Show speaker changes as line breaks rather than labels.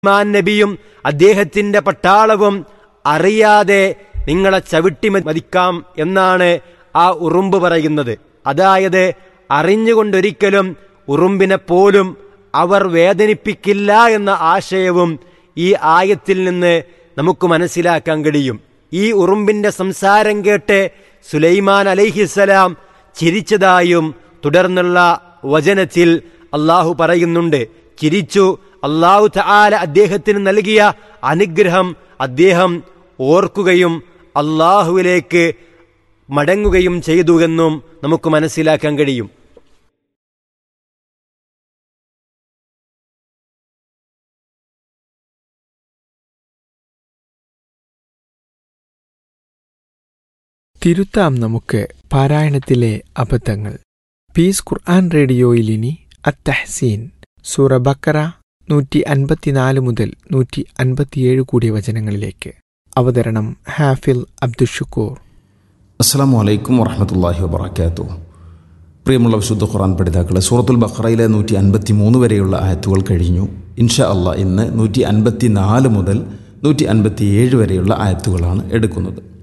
സുലൈമാൻ നബിയും അദ്ദേഹത്തിന്റെ പട്ടാളവും അറിയാതെ നിങ്ങളെ ചവിട്ടി മതിക്കാം എന്നാണ് ആ ഉറുമ്പ് പറയുന്നത് അതായത് അറിഞ്ഞുകൊണ്ടൊരിക്കലും ഉറുമ്പിനെ പോലും അവർ വേദനിപ്പിക്കില്ല എന്ന ആശയവും ഈ ആയത്തിൽ നിന്ന് നമുക്ക് മനസ്സിലാക്കാൻ കഴിയും ഈ ഉറുമ്പിന്റെ സംസാരം കേട്ട് സുലൈമാൻ അലൈഹിസലാം ചിരിച്ചതായും തുടർന്നുള്ള വചനത്തിൽ അള്ളാഹു പറയുന്നുണ്ട് ചിരിച്ചു അള്ളാഹു തആല അദ്ദേഹത്തിന് നൽകിയ അനുഗ്രഹം അദ്ദേഹം ഓർക്കുകയും അള്ളാഹുവിലേക്ക് മടങ്ങുകയും ചെയ്തു എന്നും നമുക്ക് മനസ്സിലാക്കാൻ കഴിയും
തിരുത്താം നമുക്ക് പാരായണത്തിലെ അബദ്ധങ്ങൾ പീസ് ഖുർആൻ റേഡിയോയിൽ ഇനി അത്തഹ്സീൻ സൂറ ബക്കറ നൂറ്റി അൻപത്തിനാല് മുതൽ നൂറ്റി അൻപത്തിയേഴ് കൂടിയ വചനങ്ങളിലേക്ക് അവതരണം ഹാഫിൽ അബ്ദുഷുക്കൂർ
അസ്സാം വലൈക്കും വറഹമത്തല്ലാഹി വബർക്കാത്തു പ്രിയമുള്ള വിശുദ്ധ ഖുറാൻ പഠിതാക്കളെ സൂറത്തുൽ ബഖറയിലെ നൂറ്റി അൻപത്തി മൂന്ന് വരെയുള്ള ആയത്തുകൾ കഴിഞ്ഞു ഇൻഷാ അള്ളാഹ് ഇന്ന് നൂറ്റി അൻപത്തി നാല് മുതൽ നൂറ്റി അൻപത്തി ഏഴ് വരെയുള്ള ആയത്തുകളാണ് എടുക്കുന്നത്